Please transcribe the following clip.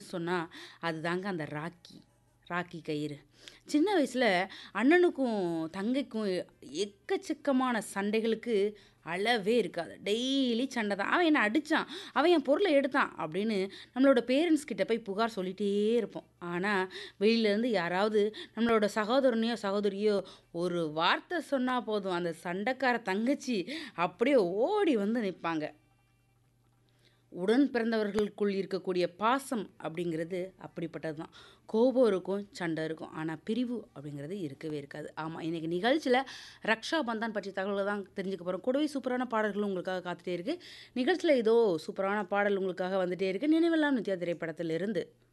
சொன்னால் அதுதாங்க அந்த ராக்கி ராக்கி கயிறு சின்ன வயசில் அண்ணனுக்கும் தங்கைக்கும் எக்கச்சக்கமான சண்டைகளுக்கு அளவே இருக்காது டெய்லி சண்டை தான் அவன் என்னை அடித்தான் அவன் என் பொருளை எடுத்தான் அப்படின்னு நம்மளோட பேரண்ட்ஸ் கிட்ட போய் புகார் சொல்லிகிட்டே இருப்போம் ஆனால் வெளியிலேருந்து யாராவது நம்மளோட சகோதரனையோ சகோதரியோ ஒரு வார்த்தை சொன்னால் போதும் அந்த சண்டைக்கார தங்கச்சி அப்படியே ஓடி வந்து நிற்பாங்க உடன் பிறந்தவர்களுக்குள் இருக்கக்கூடிய பாசம் அப்படிங்கிறது அப்படிப்பட்டது தான் கோபம் இருக்கும் சண்டை இருக்கும் ஆனால் பிரிவு அப்படிங்கிறது இருக்கவே இருக்காது ஆமாம் இன்றைக்கி நிகழ்ச்சியில் ரக்ஷா பந்தான் பற்றிய தகவல்களை தான் தெரிஞ்சுக்க போகிறோம் கூடவே சூப்பரான பாடல்கள் உங்களுக்காக காத்துட்டே இருக்குது நிகழ்ச்சியில் ஏதோ சூப்பரான பாடல் உங்களுக்காக வந்துட்டே இருக்குது நினைவெல்லாம் நித்யா திரைப்படத்திலிருந்து